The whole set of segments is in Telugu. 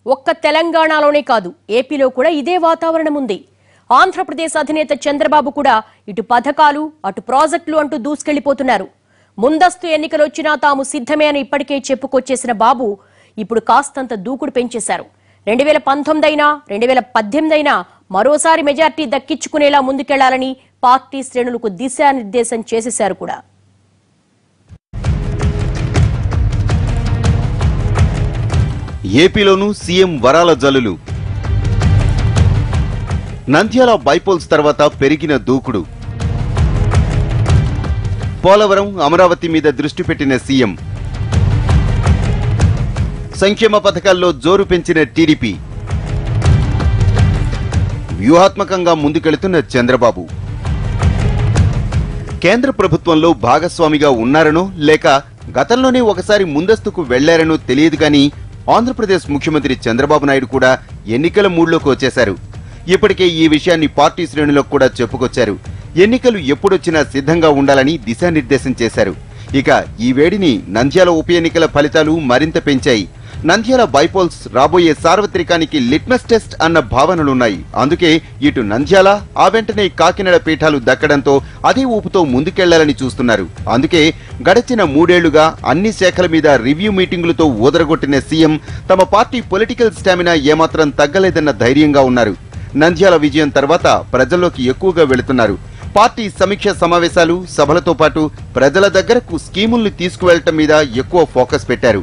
ఒక్క తెలంగాణలోనే కాదు ఏపీలో కూడా ఇదే వాతావరణం ఉంది ఆంధ్రప్రదేశ్ అధినేత చంద్రబాబు కూడా ఇటు పథకాలు అటు ప్రాజెక్టులు అంటూ దూసుకెళ్లిపోతున్నారు ముందస్తు ఎన్నికలు వచ్చినా తాము సిద్ధమే అని ఇప్పటికే చెప్పుకొచ్చేసిన బాబు ఇప్పుడు కాస్తంత దూకుడు పెంచేశారు రెండు వేల పంతొమ్మిది అయినా రెండు వేల పద్దెనిమిది అయినా మరోసారి మెజార్టీ దక్కించుకునేలా ముందుకెళ్లాలని పార్టీ శ్రేణులకు దిశానిర్దేశం చేసేశారు కూడా ఏపీలోనూ సీఎం వరాల జల్లులు నంద్యాల బైపోల్స్ తర్వాత పెరిగిన దూకుడు పోలవరం అమరావతి మీద దృష్టి పెట్టిన సీఎం సంక్షేమ పథకాల్లో జోరు పెంచిన టీడీపీ వ్యూహాత్మకంగా ముందుకెళుతున్న చంద్రబాబు కేంద్ర ప్రభుత్వంలో భాగస్వామిగా ఉన్నారనో లేక గతంలోనే ఒకసారి ముందస్తుకు వెళ్లారనో తెలియదు కానీ ఆంధ్రప్రదేశ్ ముఖ్యమంత్రి చంద్రబాబు నాయుడు కూడా ఎన్నికల మూడ్లోకి వచ్చేశారు ఇప్పటికే ఈ విషయాన్ని పార్టీ శ్రేణులకు కూడా చెప్పుకొచ్చారు ఎన్నికలు ఎప్పుడొచ్చినా సిద్ధంగా ఉండాలని దిశానిర్దేశం చేశారు ఇక ఈ వేడిని నంద్యాల ఉప ఎన్నికల ఫలితాలు మరింత పెంచాయి నంద్యాల బైపోల్స్ రాబోయే సార్వత్రికానికి లిట్మస్ టెస్ట్ అన్న భావనలున్నాయి అందుకే ఇటు నంద్యాల ఆ వెంటనే కాకినాడ పీఠాలు దక్కడంతో అదే ఊపుతో ముందుకెళ్లాలని చూస్తున్నారు అందుకే గడచిన మూడేళ్లుగా అన్ని శాఖల మీద రివ్యూ మీటింగులతో ఊదరగొట్టిన సీఎం తమ పార్టీ పొలిటికల్ స్టామినా ఏమాత్రం తగ్గలేదన్న ధైర్యంగా ఉన్నారు నంద్యాల విజయం తర్వాత ప్రజల్లోకి ఎక్కువగా వెళుతున్నారు పార్టీ సమీక్ష సమావేశాలు సభలతో పాటు ప్రజల దగ్గరకు స్కీముల్ని తీసుకువెళ్లటం మీద ఎక్కువ ఫోకస్ పెట్టారు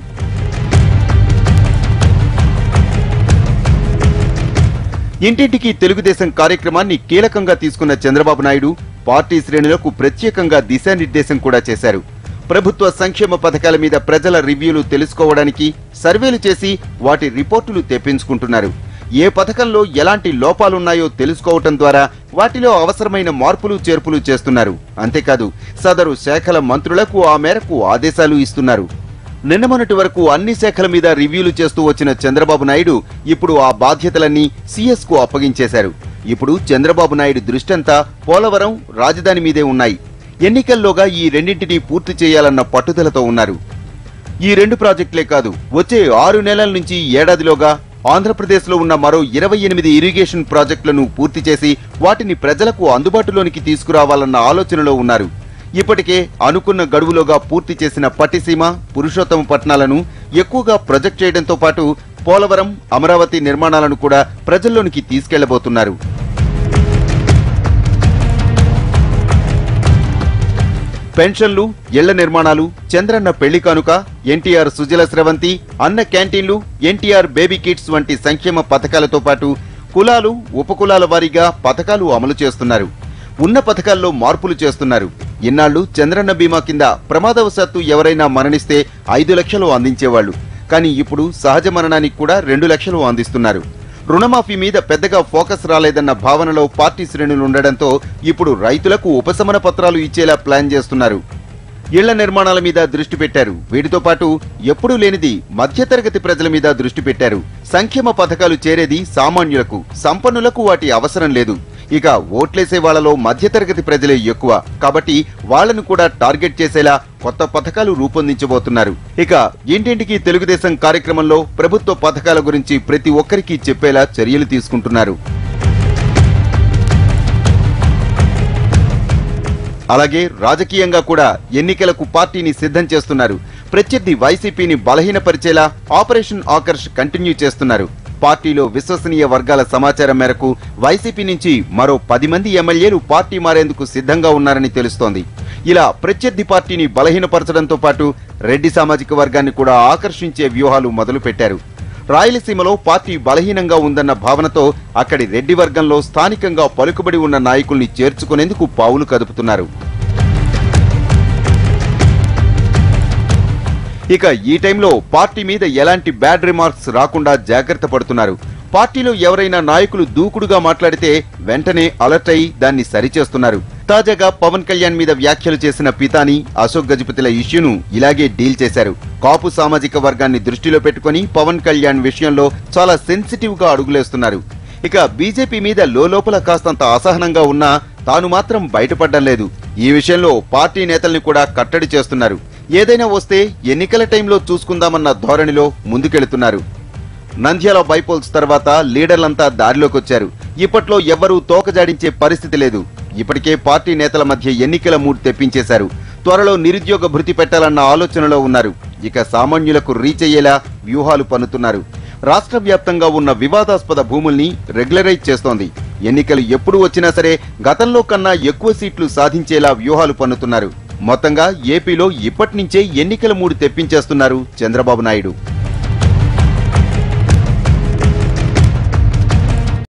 ఇంటింటికి తెలుగుదేశం కార్యక్రమాన్ని కీలకంగా తీసుకున్న చంద్రబాబు నాయుడు పార్టీ శ్రేణులకు ప్రత్యేకంగా దిశానిర్దేశం కూడా చేశారు ప్రభుత్వ సంక్షేమ పథకాల మీద ప్రజల రివ్యూలు తెలుసుకోవడానికి సర్వేలు చేసి వాటి రిపోర్టులు తెప్పించుకుంటున్నారు ఏ పథకంలో ఎలాంటి లోపాలున్నాయో తెలుసుకోవటం ద్వారా వాటిలో అవసరమైన మార్పులు చేర్పులు చేస్తున్నారు అంతేకాదు సదరు శాఖల మంత్రులకు ఆ మేరకు ఆదేశాలు ఇస్తున్నారు నిన్న మొన్నటి వరకు అన్ని శాఖల మీద రివ్యూలు చేస్తూ వచ్చిన చంద్రబాబు నాయుడు ఇప్పుడు ఆ బాధ్యతలన్నీ సీఎస్ కు అప్పగించేశారు ఇప్పుడు చంద్రబాబు నాయుడు దృష్టంతా పోలవరం రాజధాని మీదే ఉన్నాయి ఎన్నికల్లోగా ఈ రెండింటినీ పూర్తి చేయాలన్న పట్టుదలతో ఉన్నారు ఈ రెండు ప్రాజెక్టులే కాదు వచ్చే ఆరు నెలల నుంచి ఏడాదిలోగా ఆంధ్రప్రదేశ్లో ఉన్న మరో ఇరవై ఎనిమిది ఇరిగేషన్ ప్రాజెక్టులను పూర్తి చేసి వాటిని ప్రజలకు అందుబాటులోనికి తీసుకురావాలన్న ఆలోచనలో ఉన్నారు ఇప్పటికే అనుకున్న గడువులోగా పూర్తి చేసిన పట్టిసీమ పురుషోత్తమ పట్నాలను ఎక్కువగా ప్రొజెక్ట్ చేయడంతో పాటు పోలవరం అమరావతి నిర్మాణాలను కూడా ప్రజల్లోనికి తీసుకెళ్లబోతున్నారు పెన్షన్లు ఇళ్ల నిర్మాణాలు చంద్రన్న పెళ్లి కానుక ఎన్టీఆర్ సుజల స్రవంతి అన్న క్యాంటీన్లు ఎన్టీఆర్ బేబీ కిట్స్ వంటి సంక్షేమ పథకాలతో పాటు కులాలు ఉపకులాల వారీగా పథకాలు అమలు చేస్తున్నారు ఉన్న పథకాల్లో మార్పులు చేస్తున్నారు ఇన్నాళ్లు చంద్రన్న బీమా కింద ప్రమాదవశాత్తు ఎవరైనా మరణిస్తే ఐదు లక్షలు అందించేవాళ్లు కానీ ఇప్పుడు సహజ మరణానికి కూడా రెండు లక్షలు అందిస్తున్నారు రుణమాఫీ మీద పెద్దగా ఫోకస్ రాలేదన్న భావనలో పార్టీ శ్రేణులు ఉండడంతో ఇప్పుడు రైతులకు ఉపశమన పత్రాలు ఇచ్చేలా ప్లాన్ చేస్తున్నారు ఇళ్ల నిర్మాణాల మీద దృష్టి పెట్టారు వీటితో పాటు ఎప్పుడూ లేనిది మధ్యతరగతి ప్రజల మీద దృష్టి పెట్టారు సంక్షేమ పథకాలు చేరేది సామాన్యులకు సంపన్నులకు వాటి అవసరం లేదు ఇక ఓట్లేసే వాళ్లలో మధ్యతరగతి ప్రజలే ఎక్కువ కాబట్టి వాళ్లను కూడా టార్గెట్ చేసేలా కొత్త పథకాలు రూపొందించబోతున్నారు ఇక ఇంటింటికి తెలుగుదేశం కార్యక్రమంలో ప్రభుత్వ పథకాల గురించి ప్రతి ఒక్కరికి చెప్పేలా చర్యలు తీసుకుంటున్నారు అలాగే రాజకీయంగా కూడా ఎన్నికలకు పార్టీని సిద్ధం చేస్తున్నారు ప్రత్యర్థి వైసీపీని బలహీనపరిచేలా ఆపరేషన్ ఆకర్ష్ కంటిన్యూ చేస్తున్నారు పార్టీలో విశ్వసనీయ వర్గాల సమాచారం మేరకు వైసీపీ నుంచి మరో పది మంది ఎమ్మెల్యేలు పార్టీ మారేందుకు సిద్ధంగా ఉన్నారని తెలుస్తోంది ఇలా ప్రత్యర్థి పార్టీని బలహీనపరచడంతో పాటు రెడ్డి సామాజిక వర్గాన్ని కూడా ఆకర్షించే వ్యూహాలు మొదలుపెట్టారు రాయలసీమలో పార్టీ బలహీనంగా ఉందన్న భావనతో అక్కడి రెడ్డి వర్గంలో స్థానికంగా పలుకుబడి ఉన్న నాయకుల్ని చేర్చుకునేందుకు పావులు కదుపుతున్నారు ఇక ఈ టైంలో పార్టీ మీద ఎలాంటి బ్యాడ్ రిమార్క్స్ రాకుండా జాగ్రత్త పడుతున్నారు పార్టీలో ఎవరైనా నాయకులు దూకుడుగా మాట్లాడితే వెంటనే అలర్ట్ అయి దాన్ని సరిచేస్తున్నారు తాజాగా పవన్ కళ్యాణ్ మీద వ్యాఖ్యలు చేసిన పితాని అశోక్ గజపతిల ఇష్యూను ఇలాగే డీల్ చేశారు కాపు సామాజిక వర్గాన్ని దృష్టిలో పెట్టుకుని పవన్ కళ్యాణ్ విషయంలో చాలా సెన్సిటివ్ గా అడుగులేస్తున్నారు ఇక బీజేపీ మీద లోపల కాస్తంత అసహనంగా ఉన్నా తాను మాత్రం బయటపడ్డం లేదు ఈ విషయంలో పార్టీ నేతల్ని కూడా కట్టడి చేస్తున్నారు ఏదైనా వస్తే ఎన్నికల టైంలో చూసుకుందామన్న ధోరణిలో ముందుకెళుతున్నారు నంద్యాల బైపోల్స్ తర్వాత లీడర్లంతా దారిలోకి వచ్చారు ఇప్పట్లో ఎవ్వరూ తోకజాడించే పరిస్థితి లేదు ఇప్పటికే పార్టీ నేతల మధ్య ఎన్నికల మూడ్ తెప్పించేశారు త్వరలో నిరుద్యోగ భృతి పెట్టాలన్న ఆలోచనలో ఉన్నారు ఇక సామాన్యులకు రీచ్ అయ్యేలా వ్యూహాలు పన్నుతున్నారు రాష్ట్ర వ్యాప్తంగా ఉన్న వివాదాస్పద భూముల్ని రెగ్యులరైజ్ చేస్తోంది ఎన్నికలు ఎప్పుడు వచ్చినా సరే గతంలో కన్నా ఎక్కువ సీట్లు సాధించేలా వ్యూహాలు పన్నుతున్నారు మొత్తంగా ఏపీలో ఇప్పటి నుంచే ఎన్నికల మూడు తెప్పించేస్తున్నారు చంద్రబాబు నాయుడు